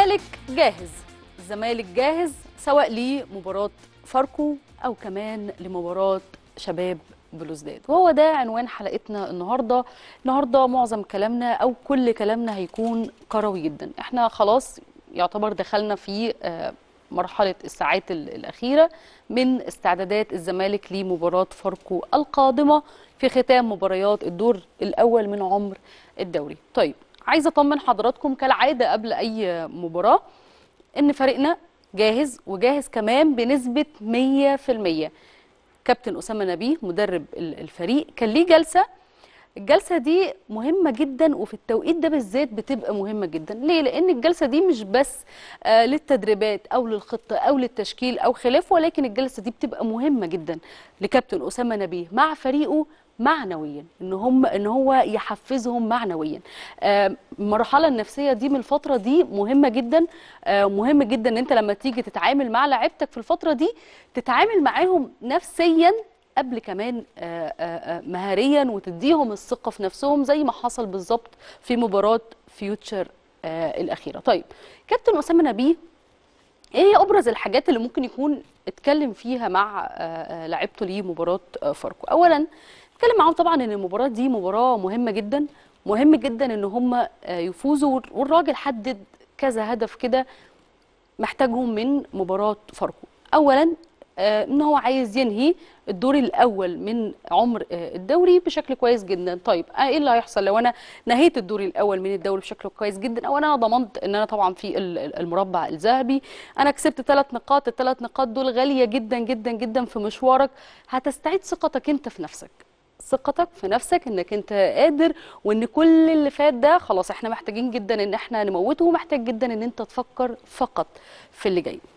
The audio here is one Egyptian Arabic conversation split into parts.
الزمالك جاهز الزمالك جاهز سواء لمباراة فاركو أو كمان لمباراة شباب بلوزداد وهو ده عنوان حلقتنا النهاردة النهاردة معظم كلامنا أو كل كلامنا هيكون كروي جدا احنا خلاص يعتبر دخلنا في آه، مرحلة الساعات ال- الأخيرة من استعدادات الزمالك لمباراة فاركو القادمة في ختام مباريات الدور الأول من عمر الدوري طيب عايزة أطمن حضراتكم كالعادة قبل أي مباراة إن فريقنا جاهز وجاهز كمان بنسبة 100% كابتن أسامة نبيه مدرب ال- الفريق كان ليه جلسة الجلسة دي مهمة جدا وفي التوقيت ده بالذات بتبقى مهمة جدا ليه؟ لأن الجلسة دي مش بس آه، للتدريبات أو للخطة أو للتشكيل أو خلافه ولكن الجلسة دي بتبقى مهمة جدا لكابتن أسامة نبيه مع فريقه معنويا ان هم ان هو يحفزهم معنويا آه، المرحله النفسيه دي من الفتره دي مهمه جدا آه، مهم جدا ان انت لما تيجي تتعامل مع لعيبتك في الفتره دي تتعامل معاهم نفسيا قبل كمان آه، آه، آه، مهاريا وتديهم الثقه في نفسهم زي ما حصل بالظبط في مباراه فيوتشر آه، الاخيره طيب كابتن اسامه نبيه ايه هي ابرز الحاجات اللي ممكن يكون اتكلم فيها مع آه، آه، لعيبته لمباراه آه، فاركو اولا اتكلم معاهم طبعا ان المباراه دي مباراه مهمه جدا مهم جدا ان هم آه، يفوزوا والراجل حدد كذا هدف كده محتاجهم من مباراه فاركو اولا آه، ان هو عايز ينهي الدور الاول من عمر آه، الدوري بشكل كويس جدا طيب آه، ايه اللي هيحصل لو انا نهيت الدور الاول من الدوري بشكل كويس جدا او انا ضمنت ان انا طبعا في ال- ال- المربع الذهبي انا كسبت ثلاث نقاط الثلاث نقاط دول غاليه جدا جدا جدا في مشوارك هتستعيد ثقتك انت في نفسك ثقتك في نفسك انك انت قادر وان كل اللي فات ده خلاص احنا محتاجين جدا ان احنا نموته ومحتاج جدا ان انت تفكر فقط في اللي جاي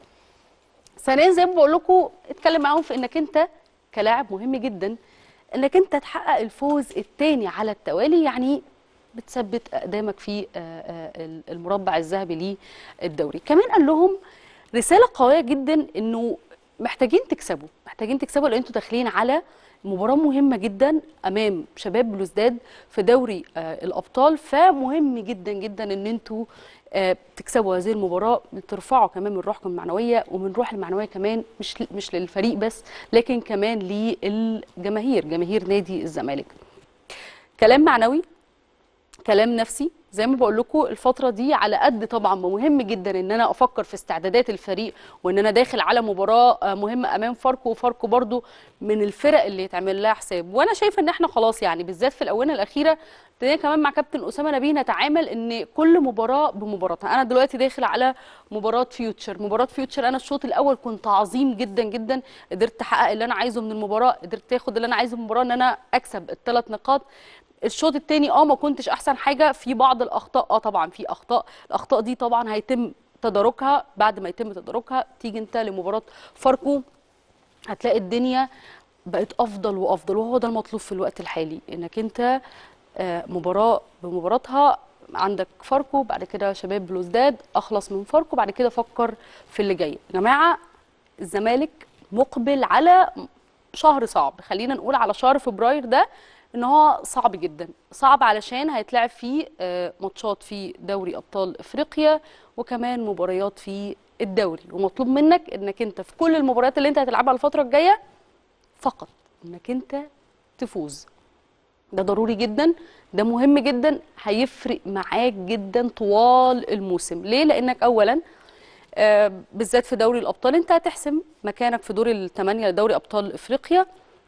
ثانيا زي ما بقول لكم اتكلم معاهم في انك انت كلاعب مهم جدا انك انت تحقق الفوز الثاني على التوالي يعني بتثبت اقدامك في آه، آه، المربع الذهبي للدوري كمان قال لهم رساله قويه جدا انه محتاجين تكسبوا محتاجين تكسبوا لان انتوا داخلين على مباراه مهمه جدا امام شباب بلوزداد في دوري آه، الابطال فمهم جدا جدا ان انتوا آه، تكسبوا هذه المباراه ترفعوا كمان من روحكم المعنويه ومن روح المعنويه كمان مش مش للفريق بس لكن كمان للجماهير جماهير نادي الزمالك كلام معنوي كلام نفسي زي ما بقول لكم الفترة دي على قد طبعا ما مهم جدا ان انا افكر في استعدادات الفريق وان انا داخل على مباراة آه، مهمة امام فاركو وفاركو برضو من الفرق اللي يتعمل لها حساب وانا شايفة ان احنا خلاص يعني بالذات في الاونه الاخيرة ابتدينا كمان مع كابتن اسامة نبيه نتعامل ان كل مباراة بمباراتها انا دلوقتي داخل على مباراة فيوتشر مباراة فيوتشر انا الشوط الاول كنت عظيم جدا جدا قدرت احقق اللي انا عايزه من المباراة قدرت اخد اللي انا عايزه من المباراة ان انا اكسب الثلاث نقاط الشوط الثاني اه ما كنتش احسن حاجه في بعض الاخطاء اه طبعا في اخطاء الاخطاء دي طبعا هيتم تداركها بعد ما يتم تداركها تيجي انت لمباراه فاركو هتلاقي الدنيا بقت افضل وافضل وهو ده المطلوب في الوقت الحالي انك انت آه، مباراه بمباراتها عندك فاركو بعد كده شباب بلوزداد اخلص من فاركو بعد كده فكر في اللي جاي يا جماعه الزمالك مقبل على شهر صعب خلينا نقول على شهر فبراير ده ان هو صعب جدا صعب علشان هيتلعب فيه آه، ماتشات في دوري ابطال افريقيا وكمان مباريات في الدوري ومطلوب منك انك انت في كل المباريات اللي انت هتلعبها الفتره الجايه فقط انك انت تفوز ده ضروري جدا ده مهم جدا هيفرق معاك جدا طوال الموسم ليه لانك اولا آه، بالذات في دوري الابطال انت هتحسم مكانك في دور الثمانيه لدوري ابطال افريقيا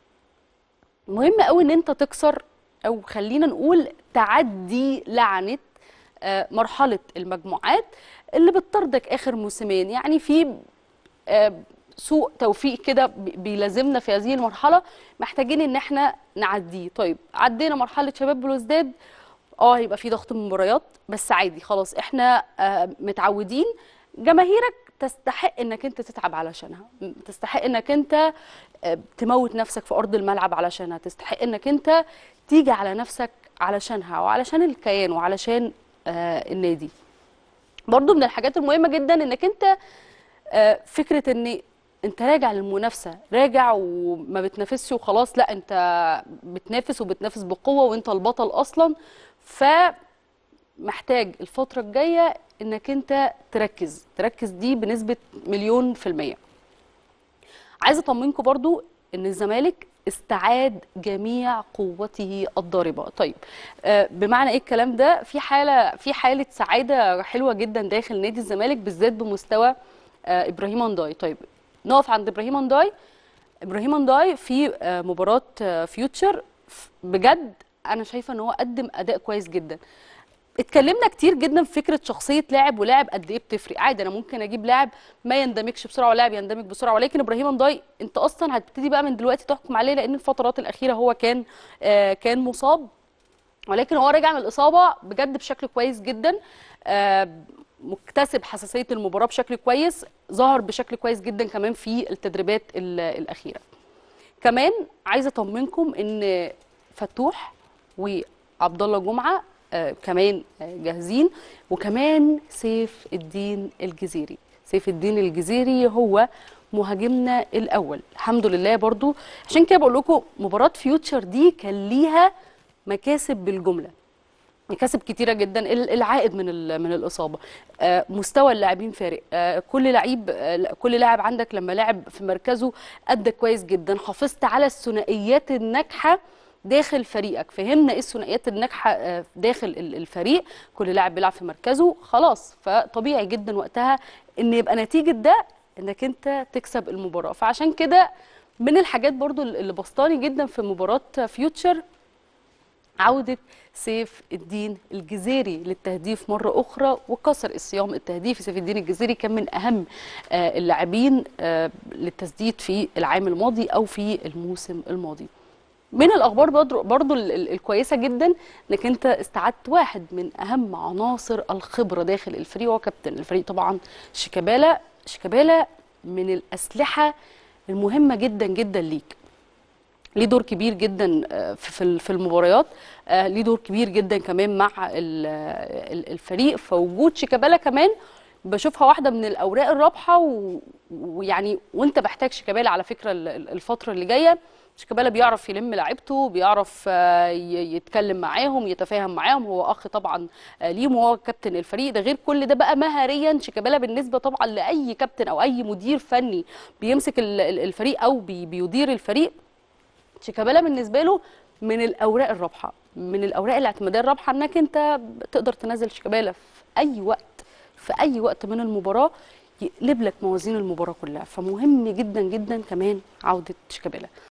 مهم قوي ان انت تكسر او خلينا نقول تعدي لعنه آه، مرحله المجموعات اللي بتطردك اخر موسمين يعني في آه، سوء توفيق كده بي- بيلازمنا في هذه المرحله محتاجين ان احنا نعديه طيب عدينا مرحله شباب بلوزداد اه هيبقى في ضغط مباريات بس عادي خلاص احنا آه، متعودين جماهيرك تستحق انك انت تتعب علشانها م- تستحق انك انت آه، تموت نفسك في ارض الملعب علشانها تستحق انك انت تيجي على نفسك علشانها وعلشان الكيان وعلشان آه، النادي برضو من الحاجات المهمه جدا انك انت آه، فكره ان انت راجع للمنافسه راجع وما بتنافسش وخلاص لا انت بتنافس وبتنافس بقوه وانت البطل اصلا ف محتاج الفتره الجايه انك انت تركز تركز دي بنسبه مليون في الميه عايزه اطمنكم برضو ان الزمالك استعاد جميع قوته الضاربه طيب آه، بمعنى ايه الكلام ده في حاله في حاله سعاده حلوه جدا داخل نادي الزمالك بالذات بمستوى آه، ابراهيم انداي طيب نقف عند ابراهيم انداي ابراهيم انداي في آه، مباراه آه، فيوتشر ف- بجد انا شايفه ان هو قدم اداء كويس جدا اتكلمنا كتير جدا في فكره شخصيه لاعب ولاعب قد ايه بتفرق عادي انا ممكن اجيب لاعب ما يندمجش بسرعه ولاعب يندمج بسرعه ولكن ابراهيم انداي انت اصلا هتبتدي بقى من دلوقتي تحكم عليه لان الفترات الاخيره هو كان آه كان مصاب ولكن هو رجع من الاصابه بجد بشكل كويس جدا آه مكتسب حساسيه المباراه بشكل كويس ظهر بشكل كويس جدا كمان في التدريبات ال- الاخيره كمان عايزه اطمنكم ان فتوح وعبد الله جمعه آه كمان آه جاهزين وكمان سيف الدين الجزيري سيف الدين الجزيري هو مهاجمنا الاول الحمد لله برضو عشان كده بقول لكم مباراه فيوتشر دي كان ليها مكاسب بالجمله مكاسب كتيرة جدا ال- العائد من ال- من الإصابة آه، مستوى اللاعبين فارق آه، كل لعيب آه، كل لاعب عندك لما لعب في مركزه أدى كويس جدا حافظت على الثنائيات الناجحة داخل فريقك فهمنا ايه الثنائيات الناجحه آه، داخل ال- الفريق كل لاعب بيلعب في مركزه خلاص فطبيعي جدا وقتها ان يبقى نتيجه ده انك انت تكسب المباراه فعشان كده من الحاجات برضو اللي بسطاني جدا في مباراه فيوتشر عودة سيف الدين الجزيري للتهديف مرة أخرى وكسر الصيام التهديفي سيف الدين الجزيري كان من أهم آه، اللاعبين آه، للتسديد في العام الماضي أو في الموسم الماضي من الأخبار برضو, برضو ال- ال- الكويسة جدا أنك أنت استعدت واحد من أهم عناصر الخبرة داخل الفريق وهو كابتن الفريق طبعا شيكابالا شيكابالا من الأسلحة المهمة جدا جدا ليك ليه دور كبير جدا آه، في في- في المباريات آه، ليه دور كبير جدا كمان مع ال- ال- الفريق فوجود شيكابالا كمان بشوفها واحده من الاوراق الرابحه و- ويعني وانت محتاج شيكابالا على فكره ال- ال- الفتره اللي جايه شيكابالا بيعرف يلم لعيبته بيعرف آه، ي- يتكلم معاهم يتفاهم معاهم هو اخ طبعا آه، ليهم وهو كابتن الفريق ده غير كل ده بقى مهاريا شيكابالا بالنسبه طبعا لاي كابتن او اي مدير فني بيمسك ال- ال- الفريق او بي- بيدير الفريق شيكابالا بالنسبه له من الاوراق الرابحه من الاوراق الاعتماديه الرابحه انك انت تقدر تنزل شيكابالا في اي وقت في اي وقت من المباراه يقلب لك موازين المباراه كلها فمهم جدا جدا كمان عوده شيكابالا